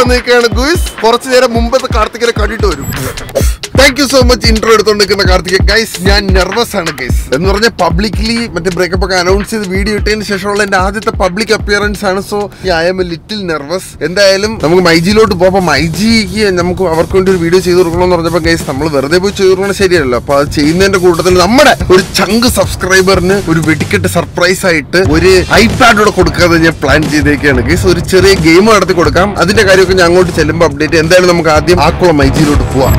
വന്നിരിക്കുകയാണ് ഗുയിസ് കുറച്ചു നേരം മുമ്പത്തെ കാർത്തികനെ കണ്ടിട്ട് വരും thank you so much intro എടുത്തോണ്ടിരിക്കുന്ന കാർത്തിക ഗൈസ് ഞാൻ നെർവസ് ആണ് ഗൈസ് എന്ന് പറഞ്ഞാൽ പബ്ലിക്കലി മറ്റേ ബ്രേക്കപ്പ് ഒക്കെ അനൗൺസ് ചെയ്ത് വീഡിയോ ഇട്ടതിന് ശേഷമുള്ള എന്റെ ആദ്യത്തെ പബ്ലിക് അപ്പിയറൻസ് ആണ് so I'm a little nervous എന്തായാലും നമുക്ക് മൈജിയിലോട്ട് പോകുമ്പോൾ മൈജിക്ക് നമുക്ക് അവർക്ക് വേണ്ടി ഒരു വീഡിയോ ചെയ്ത് കൊടുക്കണമെന്ന് പറഞ്ഞപ്പോൾ ഗൈസ് നമ്മൾ വെറുതെ പോയി ചെയ്ത് കൊടുക്കണം ശരിയല്ലോ അപ്പൊ അത് ചെയ്യുന്നതിന്റെ കൂട്ടത്തിൽ നമ്മുടെ ഒരു ചങ്ക് സബ്സ്ക്രൈബറിന് ഒരു വെടിക്കെട്ട് സർപ്രൈസ് ആയിട്ട് ഒരു ഐപാഡോടെ കൊടുക്കാതെ ഞാൻ പ്ലാൻ ചെയ്തേക്കാണ് ഗൈസ് ഒരു ചെറിയ ഗെയിം നടത്തി കൊടുക്കാം അതിന്റെ കാര്യമൊക്കെ ഞാൻ അങ്ങോട്ട് ചെല്ലുമ്പോൾ അപ്ഡേറ്റ് എന്തായാലും നമുക്ക് ആദ്യം ആക്കുളം മൈജിയിലോട്ട് പോവാം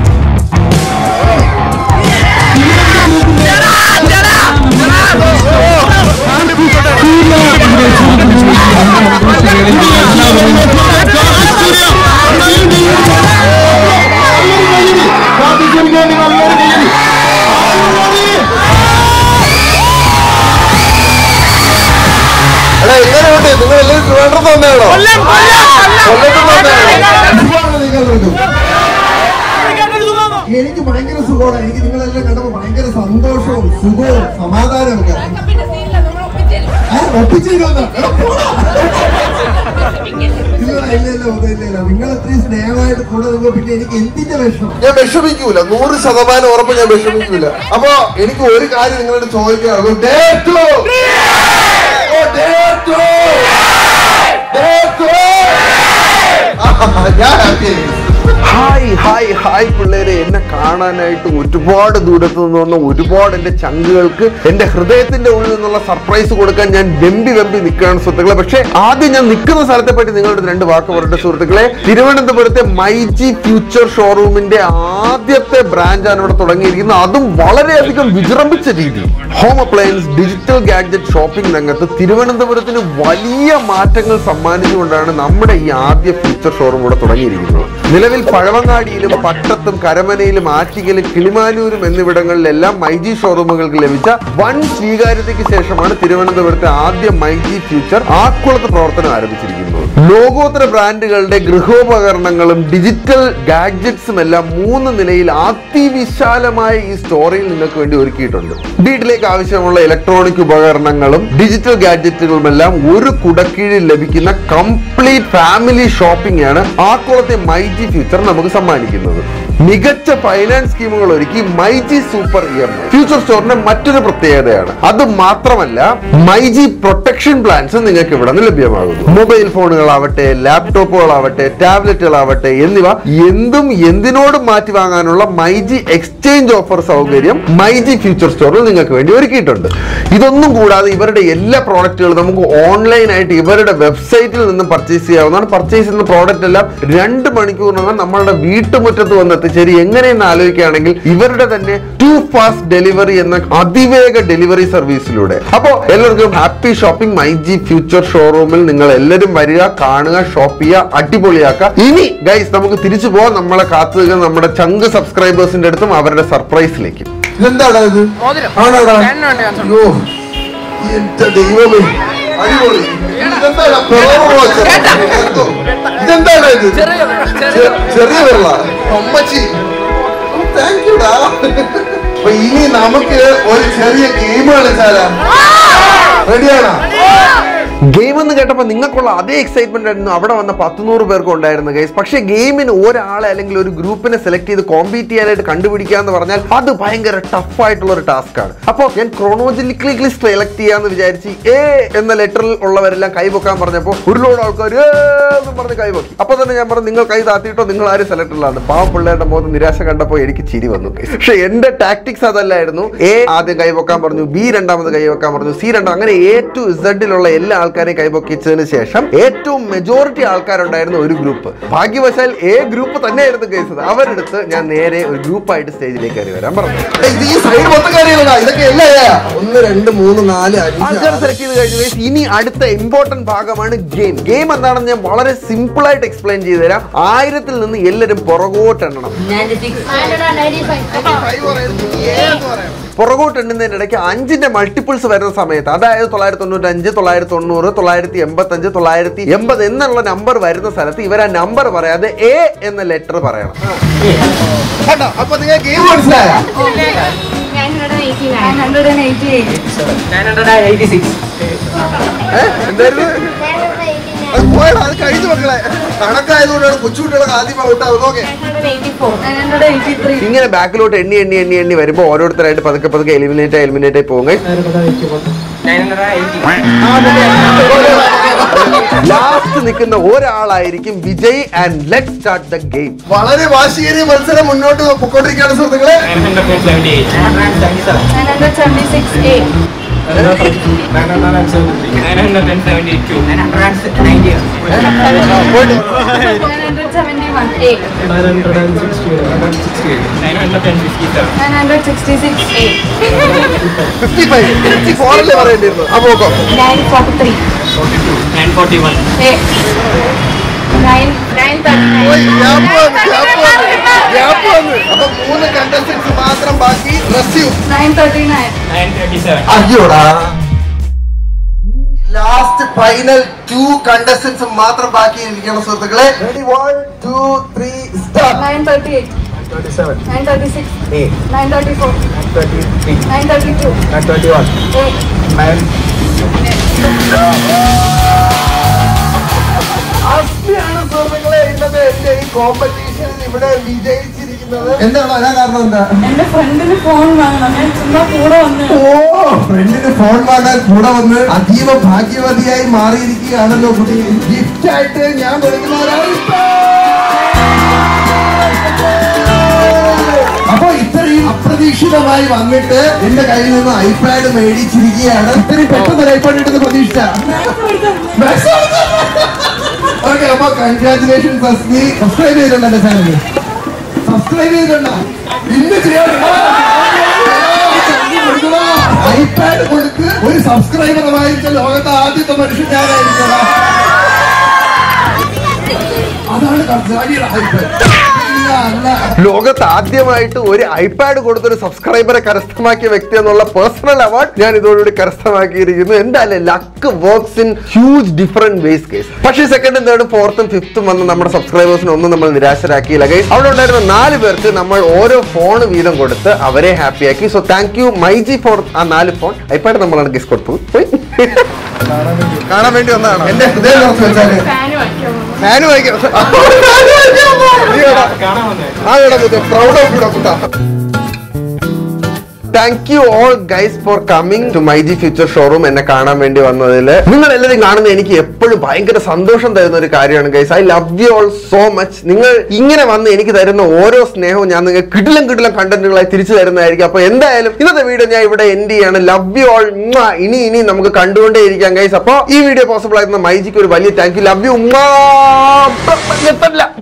എടാ എങ്ങനെയുണ്ട് നിങ്ങൾ എല്ലാവരും ട്രിവാൻഡ്രം തന്നെയാണോ കൊല്ലത്ത് തന്നെയാണോ എനിക്ക് ഭയങ്കര സുഖമാണ് എനിക്ക് നിങ്ങളെല്ലാം കണ്ടപ്പോ ഭയങ്കര സന്തോഷവും സുഖവും സമാധാനവും ഒക്കെ പിന്നെ സീനില്ല നമ്മൾ ഒപ്പിച്ചേരും ആ, ഒപ്പിച്ചിരുന്നു. എടാ, പോടാ. ഇല്ല, ഇല്ല, ഇല്ല, ഒന്നും ഇല്ല, ഇല്ല. നിങ്ങൾ അത്രയും സ്നേഹമായിട്ട് കൂടെ നിന്നപ്പോ പിന്നെ എനിക്ക് എന്തിന്റെ വിഷമം ഞാൻ വിഷമിക്കൂല നൂറ് ശതമാനം ഉറപ്പ് ഞാൻ വിഷമിക്കൂല അപ്പൊ എനിക്ക് ഒരു കാര്യം നിങ്ങളോട് ചോദിക്കാനുള്ളൂ Dare to! Oh, dare to! Dare to! ഞാൻ happy ആയി. ഹായ് ഹായ് ഹായ് പിള്ളേരെ എന്നെ കാണാനായിട്ട് ഒരുപാട് ദൂരത്ത് നിന്ന് വന്ന ഒരുപാട് എന്റെ ചങ്കുകൾക്ക് എന്റെ ഹൃദയത്തിന്റെ ഉള്ളിൽ നിന്നുള്ള സർപ്രൈസ് കൊടുക്കാൻ ഞാൻ വെമ്പി വെമ്പി നിൽക്കുകയാണ് സുഹൃത്തുക്കളെ പക്ഷേ ആദ്യം ഞാൻ നിൽക്കുന്ന സ്ഥലത്തെ പറ്റി നിങ്ങളുടെ രണ്ട് വാക്ക് പറയട്ടെ സുഹൃത്തുക്കളെ തിരുവനന്തപുരത്തെ മൈജി ഫ്യൂച്ചർ ഷോറൂമിന്റെ ആദ്യത്തെ ബ്രാഞ്ചാണ് ഇവിടെ തുടങ്ങിയിരിക്കുന്നത് അതും വളരെയധികം വിജൃംഭിച്ച രീതിയിൽ home appliance digital gadget shopping രംഗത്ത് തിരുവനന്തപുരത്തിന് വലിയ മാറ്റങ്ങൾ സമ്മാനിച്ചുകൊണ്ടാണ് നമ്മുടെ ഈ ആദ്യ ഫ്യൂച്ചർ ഷോറൂം ഇവിടെ തുടങ്ങിയിരിക്കുന്നത് നിലവിൽ പഴവങ്ങാടിയിലും പട്ടത്തും കരമനയിലും ആറ്റിങ്ങലും കിളിമാനൂരും എന്നിവിടങ്ങളിലെല്ലാം മൈജി ഷോറൂമുകൾക്ക് ലഭിച്ച വൻ സ്വീകാര്യതയ്ക്ക് ശേഷമാണ് തിരുവനന്തപുരത്തെ ആദ്യ മൈജി ഫ്യൂച്ചർ ആക്കുളത്ത് പ്രവർത്തനം ആരംഭിച്ചിരിക്കുന്നത് ലോകോത്തര ബ്രാൻഡുകളുടെ ഗൃഹോപകരണങ്ങളും ഡിജിറ്റൽ ഗാഡ്ജറ്റ്സും എല്ലാം മൂന്ന് നിലയിൽ അതിവിശാലമായ ഈ സ്റ്റോറിൽ നിങ്ങൾക്ക് വേണ്ടി ഒരുക്കിയിട്ടുണ്ട് വീട്ടിലേക്ക് ആവശ്യമുള്ള ഇലക്ട്രോണിക് ഉപകരണങ്ങളും ഡിജിറ്റൽ ഗാഡ്ജറ്റുകളും എല്ലാം ഒരു കുടക്കീഴിൽ ലഭിക്കുന്ന കംപ്ലീറ്റ് ഫാമിലി ഷോപ്പിംഗ് ആണ് ആക്കുളത്തെ മൈജി ഫ്യൂച്ചർ നമുക്ക് സമ്മാനിക്കുന്നത് മികച്ച ഫൈനാൻസ് സ്കീമുകൾ ഒരുക്കി myG super E M I future സ്റ്റോറിന്റെ മറ്റൊരു പ്രത്യേകതയാണ് അത് മാത്രമല്ല മൈജി പ്രൊട്ടക്ഷൻ പ്ലാൻസ് നിങ്ങൾക്ക് ഇവിടെ നിന്ന് ലഭ്യമാകുന്നു മൊബൈൽ ഫോണുകളാവട്ടെ ലാപ്ടോപ്പുകളാവട്ടെ ടാബ്ലറ്റുകളാവട്ടെ എന്നിവ എന്തും എന്തിനോടും മാറ്റി വാങ്ങാനുള്ള മൈജി എക്സ്ചേഞ്ച് ഓഫർ സൗകര്യം മൈജി ഫ്യൂച്ചർ സ്റ്റോറിൽ നിങ്ങൾക്ക് വേണ്ടി ഒരുക്കിയിട്ടുണ്ട് ഇതൊന്നും കൂടാതെ ഇവരുടെ എല്ലാ പ്രോഡക്റ്റുകളും നമുക്ക് ഓൺലൈനായിട്ട് ഇവരുടെ വെബ്സൈറ്റിൽ നിന്ന് പർച്ചേസ് ചെയ്യാവുന്നതാണ് പർച്ചേസ് ചെയ്യുന്ന പ്രോഡക്റ്റ് എല്ലാം രണ്ട് മണിക്കൂറിനകം നമ്മളുടെ വീട്ടുമുറ്റത്ത് വന്ന് എത്തിച്ചേരി എങ്ങനെയെന്ന് ആലോചിക്കുകയാണെങ്കിൽ ഇവരുടെ തന്നെ ടു ഫാസ്റ്റ് ഡെലിവറി എന്ന അതിവേഗ ഡെലിവറി സർവീസിലൂടെ അപ്പോ എല്ലാവർക്കും happy shopping my G future ഷോറൂമിൽ നിങ്ങൾ എല്ലാവരും വരിക കാണുക ഷോപ്പ് ചെയ്യുക അടിപൊളിയാക്കുക ഇനി ഗൈസ് നമുക്ക് തിരിച്ചു പോകാം നമ്മളെ കാത്തു നിൽക്കുന്ന നമ്മുടെ ചങ്ക് സബ്സ്ക്രൈബേഴ്സിന്റെ അടുത്തും അവരുടെ സർപ്രൈസിലേക്ക് ഇതെന്താടാ ഇത് ആണോടാ അയ്യോ എന്റെ ദൈവമേ അടിപൊളി ഇതെന്താടാ പിറവ് പോച്ച? എന്തോ? ഇതെന്താടാ ഇത് ചെ- ചെറിയ വെള്ള അമ്മച്ചി താങ്ക് യുടാ അപ്പൊ ഇനി നമുക്ക് ഒരു ചെറിയ ഗെയിം കളിച്ചാലാ റെഡിയാണോ ഗെയിം എന്ന് കേട്ടപ്പോൾ നിങ്ങൾക്കുള്ള അതേ എക്സൈറ്റ്മെന്റ് ആയിരുന്നു അവിടെ വന്ന പത്തുനൂറ് പേർക്ക് ഉണ്ടായിരുന്നു ഗൈസ് പക്ഷേ ഗെയിമിന് ഒരാളെ അല്ലെങ്കിൽ ഒരു ഗ്രൂപ്പിനെ സെലക്ട് ചെയ്ത് കോമ്പീറ്റ് ചെയ്യാനായിട്ട് കണ്ടുപിടിക്കുക എന്ന് പറഞ്ഞാൽ അത് ഭയങ്കര ടഫ് ആയിട്ടുള്ള ഒരു ടാസ്ക് ആണ് അപ്പോൾ ഞാൻ ക്രോണോജിക്കലി സെലക്ട് ചെയ്യാന്ന് വിചാരിച്ച് എ എന്ന ലെറ്ററിൽ ഉള്ളവരെല്ലാം കൈപൊക്കാൻ പറഞ്ഞപ്പോൾ ഒരു ലോഡ് ആൾക്കാർ എന്ന് പറഞ്ഞ് കൈപൊക്കി അപ്പോൾ തന്നെ ഞാൻ പറഞ്ഞു നിങ്ങൾ കൈ താത്തിയിട്ടോ നിങ്ങൾ ആരും സെലക്ട് ഉള്ളതാണ് പാവം പിള്ളേരുടെ മുഖത്ത് നിരാശ കണ്ടപ്പോൾ എനിക്ക് ചിരി വന്നു guys. പക്ഷേ എന്റെ ടാക്ടിക്സ് അതല്ലായിരുന്നു എ ആദ്യം കൈപൊക്കാൻ പറഞ്ഞു ബി രണ്ടാമത് കൈവെക്കാൻ പറഞ്ഞു സി രണ്ടാം അങ്ങനെ എ ടു ഇസഡിലുള്ള എല്ലാ ആൾക്കാരെയും കൈപൊക്കിച്ചതിന് ശേഷം ഏറ്റവും മെജോറിറ്റി ആൾക്കാരുണ്ടായിരുന്ന ഒരു ഗ്രൂപ്പ് ഭാഗ്യവശാൽ എ ഗ്രൂപ്പ് തന്നെയായിരുന്നു കേസത് അവരെടുത്ത് ഞാൻ നേരെ ഒരു ഗ്രൂപ്പായിട്ട് സ്റ്റേജിലേക്ക് കയറി വരാൻ പറഞ്ഞു ഇത് ഈ സൈഡ് മൊത്തം കാര്യങ്ങളാ ഇതൊക്കെ അല്ലേ ഒന്ന് രണ്ട് മൂന്ന് നാല് ആൾക്കാർ സെലക്ട് ചെയ്ത് കഴിഞ്ഞു guys. ഇനി അടുത്ത ഇമ്പോർട്ടന്റ് ഭാഗമാണ് ഗെയിം ഗെയിം എന്താണെന്ന് ഞാൻ വളരെ സിമ്പിൾ ആയിട്ട് എക്സ്പ്ലെയിൻ ചെയ്തു തരാം ആയിരത്തിൽ നിന്ന് എല്ലാവരും പുറകോട്ട് എണ്ണണം പുറകോട്ട് എണ്ണുന്നതിന്റെ ഇടയ്ക്ക് അഞ്ചിന്റെ മൾട്ടിപ്പിൾസ് വരുന്ന സമയത്ത് അതായത് തൊള്ളായിരത്തി തൊണ്ണൂറ്റി അഞ്ച് തൊള്ളായിരത്തി തൊണ്ണൂറ് തൊള്ളായിരത്തി എൺപത്തി അഞ്ച് തൊള്ളായിരത്തി എൺപത് എന്നുള്ള നമ്പർ വരുന്ന സ്ഥലത്ത് ഇവർ ആ നമ്പർ പറയാതെ എ എന്ന ലെറ്റർ പറയണം കേട്ടോ അപ്പൊ നിങ്ങൾ ഗെയിം മനസ്സിലായ എന്തായിരുന്നു അത് പോയടാ അത് കഴിഞ്ഞു മക്കളെ കണക്കായതുകൊണ്ടാണ് കൊച്ചുകുട്ടികളൊക്കെ ആദ്യം ഔട്ടാവുന്നത് ഓക്കെ 984, 983. ഇങ്ങനെ ബാക്കിലോട്ട് എണ്ണി എണ്ണി എണ്ണി എണ്ണി വരുമ്പോൾ ഓരോരുത്തരായിട്ട് പതുക്കെ പതുക്കെ എലിമിനേറ്റ് എലിമിനേറ്റ് ആയി പോകും ലാസ്റ്റ് നിൽക്കുന്ന ഒരാളായിരിക്കും Vijay and let start the game വളരെ വാശിയേറിയ മത്സരം മുന്നോട്ട് പൊക്കോണ്ടിരിക്കുകയാണ് സുഹൃത്തുക്കളെ 976, 8. പോയിട്ട് 971, 8. 966, 8. ഫിഫ്റ്റി ഫൈവ് ഫിഫ്റ്റി ഫോറല്ലേ പറയേണ്ടിയിരുന്നു അപ്പൊ നോക്കാം 943, 8. 9, 939. ഓയ്, gap വന്നു, gap വന്നു, gap വന്നു. അപ്പൊ മൂന്ന് കണ്ടസ്റ്റൻസ് മാത്രം ബാക്കി റസ്യൂ 939. അയ്യോടാ ലാസ്റ്റ് ഫൈനൽ ടു കണ്ടസ്റ്റൻസ് മാത്രം ബാക്കി ഇരിക്കണം സുഹൃത്തുക്കളെ ready one two three start 938. 936. 934. 932. 8. അസ്മിയാണ് സുഹൃത്തുക്കളെ ഇന്നത്തെ എന്റെ ഈ കോമ്പറ്റീഷനിൽ ഇവിടെ വിജയിച്ചിരിക്കുന്നത് എന്താണ് അതാ കാരണം എന്താ എന്റെ ഫ്രണ്ടിന് ഫോൺ വാങ്ങണം ഞാൻ ചുമ്മാ കൂടെ വന്ന് ഓ ഫ്രണ്ടിന് ഫോൺ വാങ്ങാൻ കൂടെ വന്ന് അതീവ ഭാഗ്യവതിയായി മാറിയിരിക്കുകയാണല്ലോ കുട്ടി ഗിഫ്റ്റ് ആയിട്ട് ഞാൻ കൊടുക്കുന്ന ഒരാൾ അപ്പൊ ഇത്രയും അപ്രതീക്ഷിതമായി വന്നിട്ട് എന്റെ കയ്യിൽ നിന്ന് ഐപാഡ് മേടിച്ചിരിക്കുകയാണ് ഇത്രയും പെട്ടെന്ന് ഐപാഡ് കിട്ടുന്ന പ്രതീക്ഷിച്ച ഓക്കെ അപ്പൊ കൺഗ്രാറ്റുലേഷൻ സസ്മി സബ്സ്ക്രൈബ് ചെയ്തിട്ടുണ്ട് എന്റെ ചാനൽ സബ്സ്ക്രൈബ് ചെയ്തിട്ടുണ്ടോ ഇന്ന് ചെയ്യാൻ ഐപാഡ് കൊടുത്ത് ഒരു സബ്സ്ക്രൈബറുമായിട്ട് ലോകത്തെ ആദ്യത്തെ മനുഷ്യൻ ഞാനായിരിക്കണം അതാണ് കർഷാരിയുടെ ഐപാഡ് അല്ല ലോകത്ത് ആദ്യമായിട്ട് ഒരു ഐപാഡ് കൊടുത്തൊരു സബ്സ്ക്രൈബറെ കരസ്ഥമാക്കിയ വ്യക്തി എന്നുള്ള പേഴ്സണൽ അവാർഡ് ഞാൻ ഇതോടുകൂടി കരസ്ഥമാക്കിയിരിക്കുന്നു എന്തായാലും luck works in huge different ways case പക്ഷേ സെക്കൻഡും തേർഡും ഫോർത്തും ഫിഫ്ത്തും വന്ന് നമ്മുടെ സബ്സ്ക്രൈബേഴ്സിനെ ഒന്നും നമ്മൾ നിരാശരാക്കിയില്ല ഗൈസ് അവിടെ ഉണ്ടായിരുന്ന നാല് പേർക്ക് നമ്മൾ ഓരോ ഫോൺ വീതം കൊടുത്ത് അവരെ ഹാപ്പിയാക്കി so thank you myG for ആ നാല് ഫോൺ ഐപാഡ് നമ്മളാണ് ഗിഫ്റ്റ് കൊടുത്തത് പോയി. കാണാൻ വേണ്ടി വന്നതാണോ എന്റെ ഹൃദയം തുറന്ന് വെച്ചാല് ഫാന് വാങ്ങിക്കാൻ ഫാന് വായിക്കാം പ്രൗഡ് ഓഫ് യു കുട്ടാ thank you all guys for coming to my G future showroom എന്നെ കാണാൻ വേണ്ടി വന്നതിൽ നിങ്ങൾ എല്ലാവരും കാണുന്നത് എനിക്ക് എപ്പോഴും ഭയങ്കര സന്തോഷം തരുന്ന ഒരു കാര്യമാണ് guys I love you all so much നിങ്ങൾ ഇങ്ങനെ വന്ന് എനിക്ക് തരുന്ന ഓരോ സ്നേഹവും ഞാൻ നിങ്ങൾക്ക് കിടിലം കിടിലം കണ്ടന്റുകളായി തിരിച്ചു തരുന്നതായിരിക്കും അപ്പൊ എന്തായാലും ഇന്നത്തെ വീഡിയോ ഞാൻ ഇവിടെ എൻഡ് ചെയ്യാണ് ലവ് യു ഓൾ ഇനി ഇനി നമുക്ക് കണ്ടുകൊണ്ടേ ഇരിക്കാം ഗൈസ് അപ്പൊ ഈ വീഡിയോ പോസിബിൾ ആയിരുന്ന മൈജിക്ക് ഒരു വലിയ താങ്ക് യു ലവ് യു ഉമ്മ